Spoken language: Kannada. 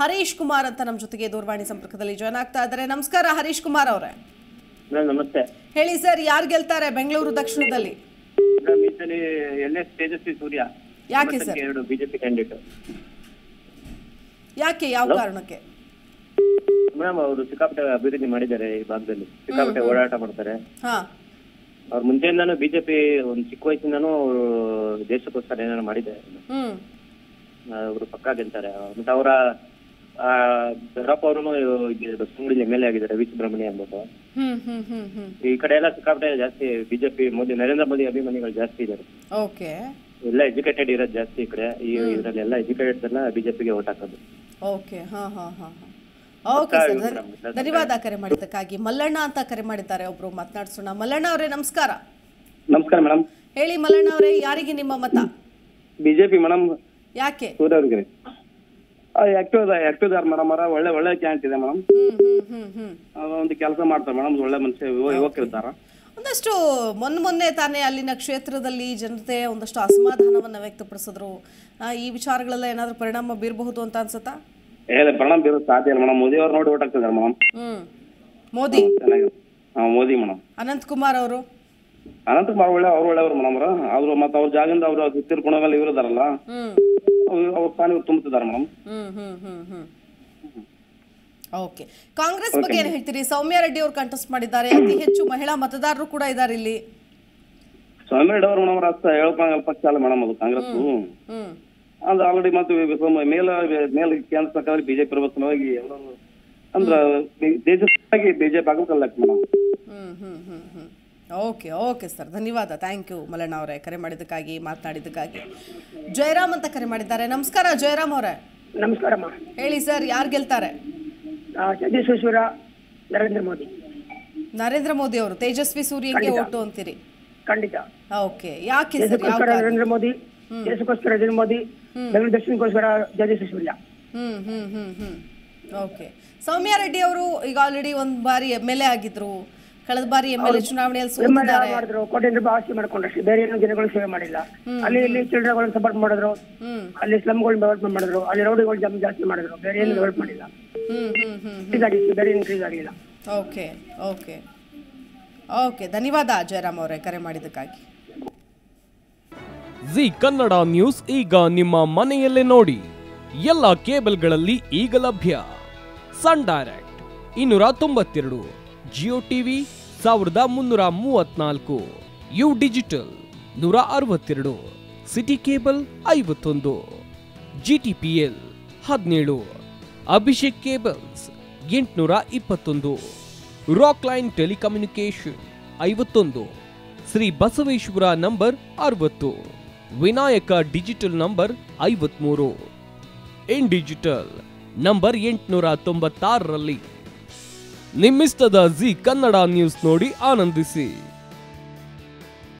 ಹರೀಶ್ ಕುಮಾರ್ ಅಂತ ನಮ್ಮ ಜೊತೆಗೆ ದೂರವಾಣಿ ಸಂಪರ್ಕದಲ್ಲಿ ಜಾಯ್ನ್ ಆಗ್ತಾ ಇದ್ದಾರೆ ನಮಸ್ಕಾರ ಹರೀಶ್ ಕುಮಾರ್ ಅವರೇ ಮೇಡಮ್ ನಮಸ್ತೆ ಹೇಳಿ ಸರ್ ಯಾರು ಗೆಲ್ತಾರೆ ಬೆಂಗಳೂರು ದಕ್ಷಿಣದಲ್ಲಿ ಮೇಡಮ್ ಈ ಸಲ ಎಲ್ ಎಸ್ ತೇಜಸ್ವಿ ಸೂರ್ಯ ಯಾಕೆ ಮತ್ತೊಂದು ಸರ್? ಎರಡು ಬಿಜೆಪಿ ಕ್ಯಾಂಡಿಡೇಟ್ ಯಾಕೆ ಯಾವ ಕಾರಣಕ್ಕೆ ಮೇಡಮ್ ಅವರು ಸಿಕ್ಕಾಪಟ್ಟೆ ಅಭಿವೃದ್ಧಿ ಮಾಡಿದ್ದಾರೆ ಈ ಭಾಗದಲ್ಲಿ ಸಿಕ್ಕಾಪಟ್ಟೆ ಓಡಾಟ ಮಾಡ್ತಾರೆ ಹಾ ಅವ್ರ ಮುಂಚೆಯಿಂದಾನು ಬಿಜೆಪಿ ಒಂದು ಚಿಕ್ಕ ವಯಸ್ಸಿಂದಾನು ಅವ್ರು ದೇಶಕ್ಕೋಸ್ಕರ ಏನಾರು ಮಾಡಿದ್ದಾರೆ ಹ್ಮ್ ಅವರು ಪಕ್ಕಾ ಗೆಲ್ತಾರೆ ಮತ್ತೆ ಅವರ ದೊಡ್ಡಪ್ಪ ಅವರು ಬೆಂಗಳೂರಲ್ಲಿ ಎಮ್ ಎಲ್ ಎ ಆಗಿದ್ದಾರೆ ವಿ ಸುಬ್ರಹ್ಮಣ್ಯ ಅಂದ್ಬಿಟ್ಟು ಹ್ಮ್ ಹ್ಮ್ ಹ್ಮ್ ಹ್ಮ್ ಈ ಕಡೆ ಎಲ್ಲ ಸಿಕ್ಕಾಪಟ್ಟೆ ಜಾಸ್ತಿ ಬಿಜೆಪಿ ಮೋದಿ ನರೇಂದ್ರ ಮೋದಿ ಅಭಿಮಾನಿಗಳು ಜಾಸ್ತಿ ಇದ್ದಾರೆ ಓಕೆ ಎಲ್ಲ ಎಜುಕೇಟೆಡ್ ಇರೋದು ಜಾಸ್ತಿ ಈ ಕಡೆ ಈ ಇದರಲ್ಲಿ ಎಲ್ಲ ಎಜುಕೇಟೆಡ್ ಎಲ್ಲ ಬಿಜೆಪಿಗೆ ಓಟ್ ಹಾಕೋದು ಓಕೆ ಹಾ ಹಾ ಹಾ ಹಾ ಓಕೆ ಸರ್ ಧನ್ಯ- ಧನ್ಯವಾದ ಕರೆ ಮಾಡಿದ್ದಕ್ಕಾಗಿ ಮಲ್ಲಣ್ಣ ಅಂತ ಕರೆ ಮಾಡಿದ್ದಾರೆ ಒಬ್ರು ಮಾತನಾಡ್ಸೋಣ ಮಲ್ಲಣ್ಣ ಅವರೇ ನಮಸ್ಕಾರ ನಮಸ್ಕಾರ ಮೇಡಮ್ ಹೇಳಿ ಮಲ್ಲಣ್ಣ ಅವರೇ ಯಾರಿಗೆ ನಿಮ್ಮ ಮತ ಬಿಜೆಪಿ ಮೇಡಮ್ ಯಾಕೆ ಸೂರ್ಯ ಅವ್ರಿಗೆ ಆಕ್ಟಿವ್ ಆಕ್ಟಿವ್ ಇದಾರೆ ಮೇಡಮ್ ಅವರ ಒಳ್ಳೆ ಒಳ್ಳೆ ಕ್ಯಾಂಟ್ ಇದೆ ಮೇಡಮ್ ಹ್ಮ್ ಹ್ಮ್ ಹ್ಮ್ ಹ್ಮ್ ಒಂದು ಕೆಲಸ ಮಾಡ್ತಾರೆ ಮೇಡಮ್ ಒಳ್ಳೆ ಮನುಷ್ಯ ಯುವ- ಯುವಕರಿದ್ದಾರ ಒಂದಷ್ಟು ಮೊನ್ನೆ ಮೊನ್ನೆ ತಾನೇ ಅಲ್ಲಿನ ಕ್ಷೇತ್ರದಲ್ಲಿ ಜನತೆ ಒಂದಷ್ಟು ಅಸಮಾಧಾನವನ್ನ ವ್ಯಕ್ತಪಡಿಸಿದ್ರು ಆ, ಈ ವಿಚಾರಗಳೆಲ್ಲ ಏನಾದ್ರೂ ಪರಿಣಾಮ ಬೀರಬಹುದು ಅಂತ ಅನ್ಸುತ್ತಾ ಏ ಪರಿಣಾಮ ಬೀರೋದು ಸಾಧ್ಯ ಇಲ್ಲ ಮೇಡಮ್ ಮೋದಿ ಅವ್ರು ನೋಡಿ ಓಟ್ ಹಾಕ್ತಿದ್ದಾರೆ ಮೇಡಮ್ ಹ್ಮ್ ಮೋದಿ ಚೆನ್ನಾಗಿದೆ ಹಾ ಮೋದಿ ಮೇಡಮ್ ಅನಂತ್ ಕುಮಾರ್ ಅವರು ಅನಂತ ಕುಮಾರ್ ಒಳ್ಳೆ ಅವ್ರು ಒಳ್ಳೆಯವರು ಮೇಡಮ್ ಅವ್ರ ಅವ್ರು ಮತ್ತೆ ಅವ್ರ ಜಾಗದಿಂದ ಅವ್ರು ತೀರ್ಕೊಂಡಾಗಲ್ಲ ಇವ್ರು ಇದಾರಲ್ಲ ಹ್ಮ್ ಅವ್ರು- ಅವ್ರ ಸ್ಥಾನ ಇವ್ರು ತುಂಬುತ್ತಿದ್ದಾರೆ ಮೇಡಮ್ ಹ್ಮ್ ಹ್ಮ್ ಹ್ಮ್ ಹ್ಮ್ ಓಕೆ ಕಾಂಗ್ರೆಸ್ ಬಗ್ಗೆ ಏನ್ ಹೇಳ್ತೀರಿ ಸೌಮ್ಯ ರೆಡ್ಡಿ ಅವರು ಕಂಟೆಸ್ಟ್ ಮಾಡಿದ್ದಾರೆ ಅತಿ ಹೆಚ್ಚು ಮಹಿಳಾ ಮತದಾರರು ಕೂಡ ಇದ್ದಾರೆ ಇಲ್ಲಿ ಸ್ವಾಮಿ ರೆಡ್ಡಿ ಅವರು ಮೇಡಮ್ ಅಷ್ಟ ಹೇಳ್ಕೊಂಡ್ ಪಕ್ಷ ಅಲ್ಲ ಮೇಡಮ್ ಅದು ಕಾಂಗ್ರೆಸ್ ಹ್ಮ್ ಅದು ಆಲ್ರೆಡಿ ಮತ್ತೆ ಮೇಲ ಮೇಲ ಕೇಂದ್ರ ಸರ್ಕಾರ ಬಿಜೆಪಿ ಇರುವ ಸಲುವಾಗಿ ಎಲ್ಲರೂ ಅಂದ್ರ ದೇಶವಾಗಿ ಬಿಜೆಪಿ ಆಗಬೇಕಲ್ಲ ಮೇಡಮ್ ಹ್ಮ್ ಹ್ಮ್ ಹ್ಮ್ ಹ್ಮ್ ಓಕೆ ಓಕೆ ಸರ್ ಧನ್ಯವಾದ ಥ್ಯಾಂಕ್ ಯು ಮಲಣ್ಣ ಅವರೇ ಕರೆ ಮಾಡಿದ್ದಕ್ಕಾಗಿ ಮಾತನಾಡಿದ್ದಕ್ಕಾಗಿ ಜಯರಾಮ್ ಅಂತ ಕರೆ ಮಾಡಿದ್ದಾರೆ ನಮಸ್ಕಾರ ಜಯರಾಮ್ ಅವರೇ ನಮಸ್ಕಾರಮ್ಮ ಹೇಳಿ ಸರ್ ಯಾರು ಗೆಲ್ತಾರೆ ಆ, ಜಗದೀಶ್ವರ ನರೇಂದ್ರ ಮೋದಿ ನರೇಂದ್ರ ಮೋದಿ ಅವರು ತೇಜಸ್ವಿ ಸೂರ್ಯಗೆ ಓಟು ಅಂತೀರಿ ಖಂಡಿತ ಓಕೆ ಯಾಕೆ ಸರ್ ಯಾವ ದೇಶಕ್ಕೋಸ್ಕರ ಕಾರಣ? ನರೇಂದ್ರ ಮೋದಿ ದೇಶಕ್ಕೋಸ್ಕರ ನರೇಂದ್ರ ಮೋದಿ ಬೆಂಗಳೂರು ದಕ್ಷಿಣಕ್ಕೋಸ್ಕರ ಜಗದೀಶ್ ಸೂರ್ಯ ಹ್ಮ್ ಹ್ಮ್ ಹ್ಮ್ ಹ್ಮ್ ಓಕೆ ಸೌಮ್ಯ ರೆಡ್ಡಿ ಅವರು ಈಗ ಆಲ್ರೆಡಿ ಒಂದ್ ಬಾರಿ ಎಮ್ ಎಲ್ ಎ ಆಗಿದ್ರು ಕಳೆದ ಬಾರಿ ಎಮ್ ಎಲ್ ಎ ಚುನಾವಣೆಯಲ್ಲಿ ಸೋತಿದ್ದಾರೆ ಮಾಡಿದ್ರು ಕೋಟಿ ರೂಪಾಯಿ ಆಸ್ತಿ ಮಾಡ್ಕೊಂಡ್ರಷ್ಟೇ ಬೇರೆ ಏನು ಜನಗಳು ಸೇವೆ ಮಾಡಿಲ್ಲ ಅಲ್ಲಿ ಇಲ್ಲಿ ಚಿಲ್ಡ್ರನ್ಗಳನ್ನ ಸಪೋರ್ಟ್ ಮಾಡಿದ್ರು ಹ್ಮ್ ಅಲ್ಲಿ ಸ್ಲಮ್ಗಳನ್ನ ಡೆವಲಪ್ಮೆಂಟ್ ಮಾಡಿದ್ರು ಅಲ್ಲಿ ರೌಡಿಗಳು ಜಮ್ ಜಾಸ್ತಿ ಮಾಡಿದ್ರು ಬೇರೆ ಏನು ಡೆವಲಪ್ ಮಾಡಿಲ್ಲ ಹ್ಮ್ ಹ್ಮ್ ಹ್ಮ್ ಇನ್ಕ್ರೀಸ್ ಆಗಿತ್ತು ಬೇರೆ ಇನ್ಕ್ರೀಸ್ ಆಗಿಲ್ಲ ಓಕೆ ಓಕೆ ಓಕೆ ಧನ್ಯವಾದ ಜಯರಾಮ್ ಅವರೇ ಕರೆ ಮಾಡಿದ್ದಕ್ಕಾಗಿ ಜಿ ಕನ್ನಡ ನ್ಯೂಸ್ ಈಗ ನಿಮ್ಮ ಮನೆಯಲ್ಲೇ ನೋಡಿ ಎಲ್ಲ ಕೇಬಲ್ಗಳಲ್ಲಿ ಈಗ ಲಭ್ಯ ಸನ್ ಡೈರೆಕ್ಟ್ ಇನ್ನೂರ ತೊಂಬತ್ತೆರಡು ಜಿಯೋ ಟಿವಿ ಸಾವಿರದ ಮುನ್ನೂರ ಮೂವತ್ನಾಲ್ಕು ಯು ಡಿಜಿಟಲ್ ನೂರ ಅರವತ್ತೆರಡು ಸಿಟಿ ಕೇಬಲ್ ಐವತ್ತೊಂದು ಜಿ ಟಿ ಪಿ ಎಲ್ ಹದಿನೇಳು ಅಭಿಷೇಕ್ ಕೇಬಲ್ಸ್ ಎಂಟುನೂರ ಇಪ್ಪತ್ತೊಂದು ರಾಕ್ ಲೈನ್ ಟೆಲಿಕಮ್ಯುನಿಕೇಶನ್ ಐವತ್ತೊಂದು ಶ್ರೀ ಬಸವೇಶ್ವರ ನಂಬರ್ ಅರವತ್ತು ವಿನಾಯಕ ಡಿಜಿಟಲ್ ನಂಬರ್ ಐವತ್ಮೂರು ಇನ್ ಡಿಜಿಟಲ್ ನಂಬರ್ ಎಂಟುನೂರ ತೊಂಬತ್ತಾರರಲ್ಲಿ ನಿಮ್ಮಿಸ್ತದ ಜಿ ಕನ್ನಡ ನ್ಯೂಸ್ ನೋಡಿ ಆನಂದಿಸಿ